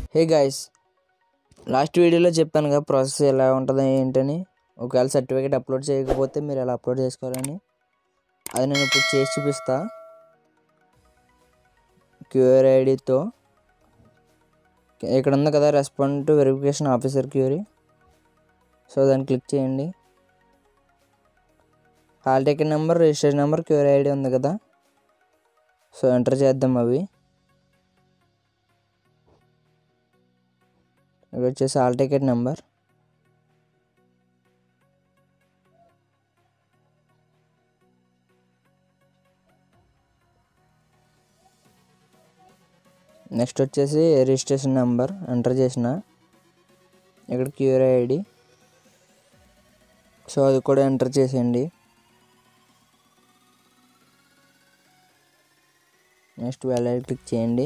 hey guys last వీడియోలో చెప్పాను కదా ప్రాసెస్ ఎలా ఉంటుందో ఏంటని ఒకవేళ సర్టిఫికేట్ అప్లోడ్ చేయకపోతే మీరు ఎలా అప్లోడ్ చేసుకోవాలని అది నేను ఇప్పుడు చేసి చూపిస్తా క్యూఆర్ ఐడితో ఇక్కడ ఉంది కదా respond to verification officer query so దాన్ని క్లిక్ చేయండి hall ticket number registration number QR ID ఉంది కదా సో ఎంటర్ చేద్దాం అవి ఇది వచ్చేసి హాల్ టికెట్ నెంబర్ నెక్స్ట్ వచ్చేసి రిజిస్ట్రేషన్ నెంబర్ ఎంటర్ చేసిన ఇక్కడ క్యూఆర్ ఐడి సో అది కూడా ఎంటర్ చేసేయండి నెక్స్ట్ వ్యాలిడ్ క్లిక్ చేయండి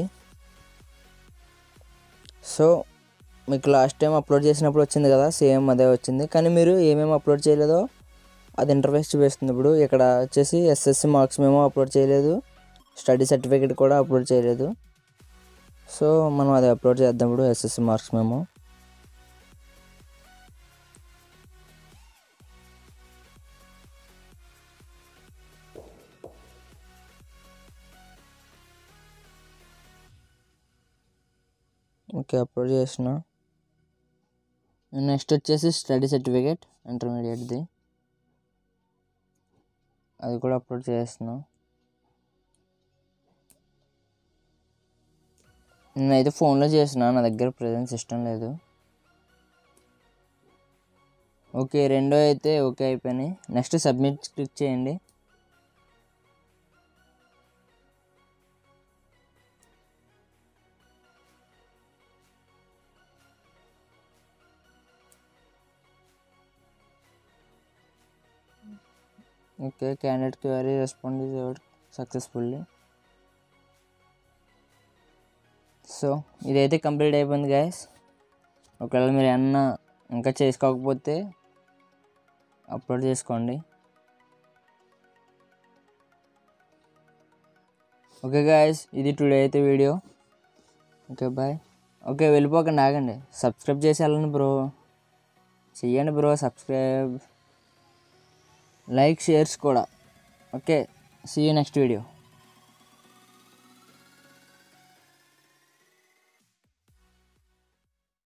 సో మీకు లాస్ట్ టైం అప్లోడ్ చేసినప్పుడు వచ్చింది కదా సేమ్ అదే వచ్చింది కానీ మీరు ఏమేమి అప్లోడ్ చేయలేదో అది ఇంటర్ఫేస్ చూపిస్తుంది ఇప్పుడు ఇక్కడ వచ్చేసి ఎస్ఎస్సి మార్క్స్ మేము అప్లోడ్ చేయలేదు స్టడీ సర్టిఫికేట్ కూడా అప్లోడ్ చేయలేదు సో మనం అది అప్లోడ్ చేద్దాం ఇప్పుడు ఎస్ఎస్సి మార్క్స్ మేము ఓకే అప్లోడ్ చేసిన నెక్స్ట్ వచ్చేసి స్టడీ సర్టిఫికేట్ ఇంటర్మీడియట్ది అది కూడా అప్లోడ్ చేస్తున్నా నేనైతే ఫోన్లో చేసిన నా దగ్గర ప్రజెంట్ సిస్టమ్ లేదు ఓకే రెండో అయితే ఓకే అయిపోయినాయి నెక్స్ట్ సబ్మిట్ క్లిక్ చేయండి okay candidate query respond is successfully so ఇదైతే కంప్లీట్ అయిపోయింది గాయస్ ఒకవేళ మీరు ఏమన్నా ఇంకా చేసుకోకపోతే అప్లోడ్ చేసుకోండి ఓకే గాయస్ ఇది టుడే అయితే వీడియో ఓకే బాయ్ ఓకే వెళ్ళిపోకండి ఆగండి సబ్స్క్రైబ్ చేసి వెళ్ళండి బ్రో చెయ్యండి బ్రో సబ్స్క్రైబ్ లైక్ షేర్స్ కూడా okay see you next video